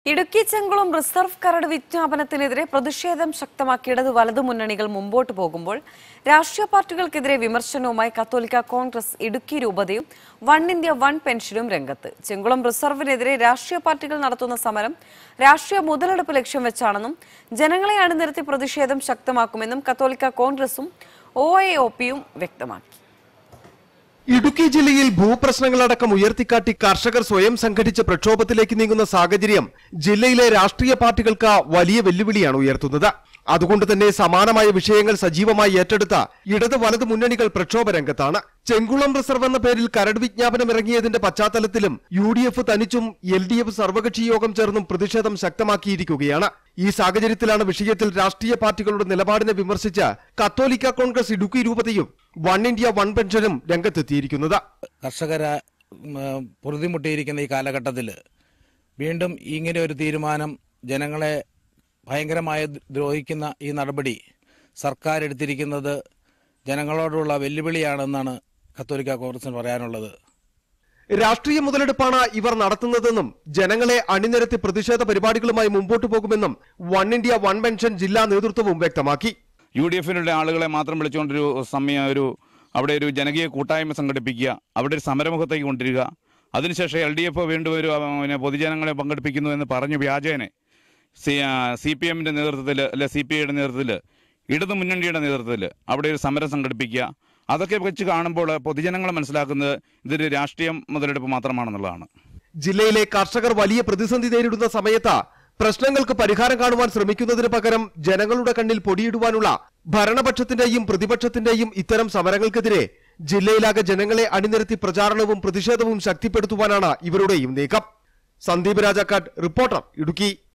Idukki Chenkulam reserve കരട് വിജ്ഞാപനത്തിനെതിരെ പ്രതിഷേധം ശക്തമാക്കി ഇടത് വലതു മുന്നണികൾ മുമ്പോട്ട് പോകുമ്പോൾ രാഷ്ട്രീയ പാർട്ടികൾക്കെതിരെ വിമർശനവുമായി കത്തോലിക്ക കോൺഗ്രസ് ഇടുക്കി രൂപതയും വൺ ഇന്ത്യ വൺ പെൻഷനും രംഗത്ത് ചെങ്കുളം റിസർവിനെതിരെ രാഷ്ട്രീയ പാർട്ടികൾ നടത്തുന്ന സമരം രാഷ്ട്രീയ മുതലെടുപ്പ് ലക്ഷ്യം വെച്ചാണെന്നും ജനങ്ങളെ അണിനിരത്തി പ്രതിഷേധം ശക്തമാക്കുമെന്നും കത്തോലിക്ക കോൺഗ്രസും ഒ എ ഒ പിയും വ്യക്തമാക്കി ഇടുക്കി ജില്ലയിൽ ഭൂപ്രശ്നങ്ങളടക്കം ഉയർത്തിക്കാട്ടി കർഷകർ സ്വയം സംഘടിച്ച പ്രക്ഷോഭത്തിലേക്ക് നീങ്ങുന്ന സാഹചര്യം ജില്ലയിലെ രാഷ്ട്രീയ പാർട്ടികൾക്ക് വലിയ വെല്ലുവിളിയാണ് ഉയർത്തുന്നത് അതുകൊണ്ട് തന്നെ സമാനമായ വിഷയങ്ങൾ സജീവമായി ഏറ്റെടുത്ത ഇടത് വലത് മുന്നണികൾ പ്രക്ഷോഭ രംഗത്താണ് ചെങ്കുളം റിസർവ് എന്ന പേരിൽ കരട് വിജ്ഞാപനം ഇറങ്ങിയതിന്റെ പശ്ചാത്തലത്തിലും യു ഡി എഫ് തനിച്ചും എൽ ഡി എഫ് സർവകക്ഷി യോഗം ചേർന്നും പ്രതിഷേധം ശക്തമാക്കിയിരിക്കുകയാണ് ഈ സാഹചര്യത്തിലാണ് വിഷയത്തിൽ രാഷ്ട്രീയ പാർട്ടികളുടെ നിലപാടിനെ വിമർശിച്ച് കത്തോലിക്ക കോൺഗ്രസ് ഇടുക്കി രൂപതയും വൺ ഇന്ത്യ വൺ പെൻഷനും രംഗത്തെത്തിയിരിക്കുന്നത് കർഷകര ഉം, പൊറുതിമുട്ടിയിരിക്കുന്ന ഈ കാലഘട്ടത്തിൽ വീണ്ടും ഇങ്ങനെ ഒരു തീരുമാനം ജനങ്ങളെ ഭയങ്കരമായി ദ്രോഹിക്കുന്ന ഈ നടപടി സർക്കാർ എടുത്തിരിക്കുന്നത് ജനങ്ങളോടുള്ള വെല്ലുവിളിയാണെന്നാണ് കത്തോലിക്ക കോൺഗ്രസിന് പറയാനുള്ളത് രാഷ്ട്രീയ മുതലെടുപ്പാണ് ഇവർ നടത്തുന്നതെന്നും ജനങ്ങളെ അണിനിരത്തി പ്രതിഷേധ പരിപാടികളുമായി മുമ്പോട്ടു പോകുമെന്നും വൺ ഇന്ത്യ വൺ പെൻഷൻ ജില്ലാ നേതൃത്വവും വ്യക്തമാക്കി യു ഡി എഫിനുള്ള ആളുകളെ മാത്രം വിളിച്ചുകൊണ്ടൊരു സമയം ഒരു അവിടെ ഒരു ജനകീയ കൂട്ടായ്മ സംഘടിപ്പിക്കുക അവിടെ ഒരു സമരമുഖത്തേക്ക് കൊണ്ടിരിക്കുക അതിനുശേഷം എൽ ഡി എഫ് വീണ്ടും ഒരു ആ, പിന്നെ പൊതുജനങ്ങളെ പങ്കെടുപ്പിക്കുന്നു എന്ന് പറഞ്ഞു വ്യാജേനെ സി സി പി എമ്മിൻ്റെ നേതൃത്വത്തിൽ അല്ലെ സി പി ഐയുടെ നേതൃത്വത്തിൽ ഇടതു മുന്നണിയുടെ നേതൃത്വത്തിൽ അവിടെ ഒരു സമരം സംഘടിപ്പിക്കുക അതൊക്കെ വെച്ച് കാണുമ്പോൾ പൊതുജനങ്ങൾ മനസ്സിലാക്കുന്നത് ഇതൊരു രാഷ്ട്രീയ മുതലെടുപ്പ് മാത്രമാണെന്നുള്ളതാണ് ജില്ലയിലെ കർഷകർ വലിയ പ്രതിസന്ധി നേരിടുന്ന സമയത്ത് പ്രശ്നങ്ങൾക്ക് പരിഹാരം കാണുവാൻ ശ്രമിക്കുന്നതിന് പകരം ജനങ്ങളുടെ കണ്ണിൽ പൊടിയിടുവാനുള്ള ഭരണപക്ഷത്തിന്റെയും പ്രതിപക്ഷത്തിന്റെയും ഇത്തരം സമരങ്ങൾക്കെതിരെ ജില്ലയിലാകെ ജനങ്ങളെ അണിനിരത്തി പ്രചാരണവും പ്രതിഷേധവും ശക്തിപ്പെടുത്തുവാനാണ് ഇവരുടെയും നീക്കം സന്ദീപ് രാജാക്കാട് റിപ്പോർട്ടർ ഇടുക്കി